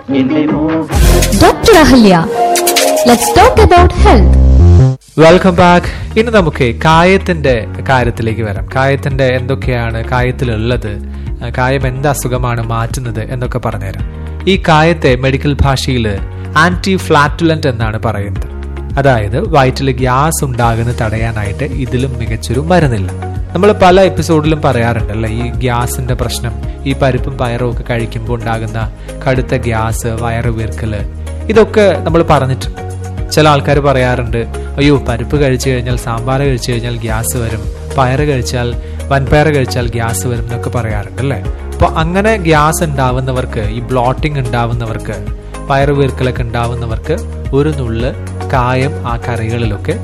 എന്റെ മോഹം Dr. Ahalya. Let's talk about health. Welcome back ഇനി നമുക്ക് കായത്തിന്റെ കാര്യത്തിലേക്ക് വരാം കായത്തിന്റെ എന്തൊക്കെയാണ് കായത്തിലുള്ളത് ആ, കായം എന്ത് അസുഖമാണ് മാറ്റുന്നത് എന്നൊക്കെ പറഞ്ഞുതരാം ഈ കായത്തെ മെഡിക്കൽ ഭാഷയിൽ ആന്റി ഫ്ലാറ്റുലന്റ് എന്നാണ് പറയുന്നത് അതായത് വയറ്റിൽ ഗ്യാസ് ഉണ്ടാകുന്നത് തടയാനായിട്ട് ഇതിലും മികച്ചൊരു മരുന്നില്ല നമ്മൾ പല എപ്പിസോഡിലും പറയാറുണ്ടല്ലേ ഈ ഗ്യാസിന്റെ പ്രശ്നം ഈ പരിപ്പും പയറും ഒക്കെ കഴിക്കുമ്പോൾ ഉണ്ടാകുന്ന കടുത്ത ഗ്യാസ് വയറ് വീർക്കല് ഇതൊക്കെ നമ്മൾ പറഞ്ഞിട്ടുണ്ട് ചില ആൾക്കാർ പറയാറുണ്ട് അയ്യോ പരിപ്പ് കഴിച്ചു കഴിഞ്ഞാൽ സാമ്പാർ കഴിച്ചു കഴിഞ്ഞാൽ ഗ്യാസ് വരും പയറ് കഴിച്ചാൽ വൻപയർ കഴിച്ചാൽ ഗ്യാസ് വരും എന്നൊക്കെ പറയാറുണ്ട് അല്ലേ അപ്പോൾ അങ്ങനെ ഗ്യാസ് ഉണ്ടാവുന്നവർക്ക് ഈ ബ്ലോട്ടിംഗ് ഉണ്ടാവുന്നവർക്ക് പയറ് വീർക്കലൊക്കെ ഉണ്ടാവുന്നവർക്ക് ഒരു നുള്ള് കായം ആ കറികളിലൊക്കെ